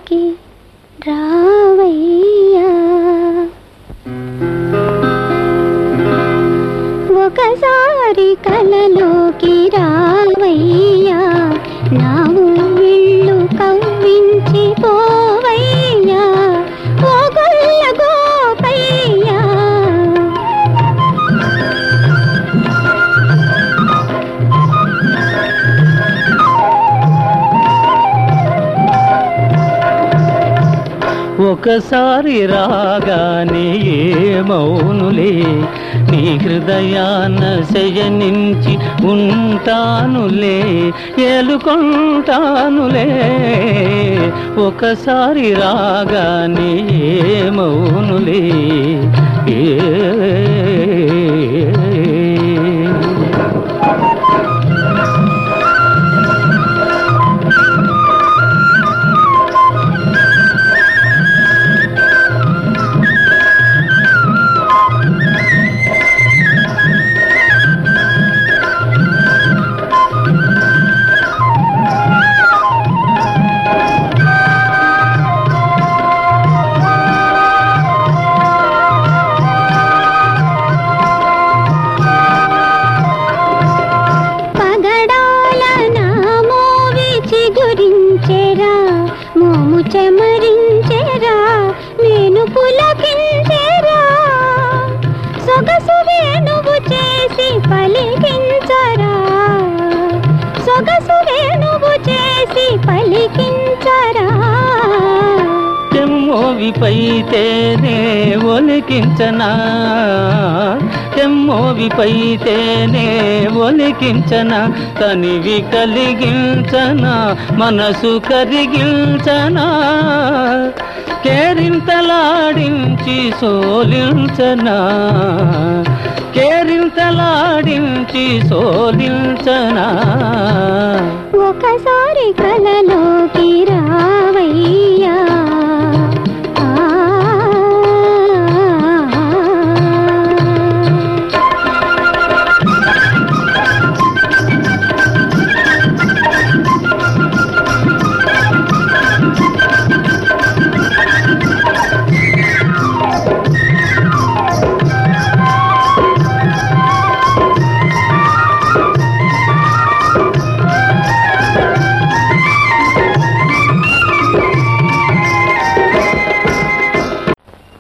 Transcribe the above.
కలలోకి రావయ్యా ఒకసారి కలలోకి రావయ్యా నా ఊళ్ళు కవ్వించి పోవయ్యా ఓ గొల్ల గోపయ్యా ఒకసారి రాగానే ఏమౌనులే నీ హృదయాన శయనించి ఉంటానులే ఏలుకుంటానులే ఒకసారి రాగానే ఏమౌనులే ఏ పగడాల నా మోవి చిగురించెరా మోము చెమరించెరా నేను పులకించెరా సొగసు వేణువు చేసి పలికించరా సొగసు వేణువు చేసి పలికించరా తెమ్మోవిపైతేనే ఒలికించనా తెమ్మోవిపైతేనే ఒలికించనా తనివి కలిగించనా మనసు కరిగించనా కేరింతలాడించి సోలించనా కేరింతలాడించి సోలించనా ఒకసారి కలలో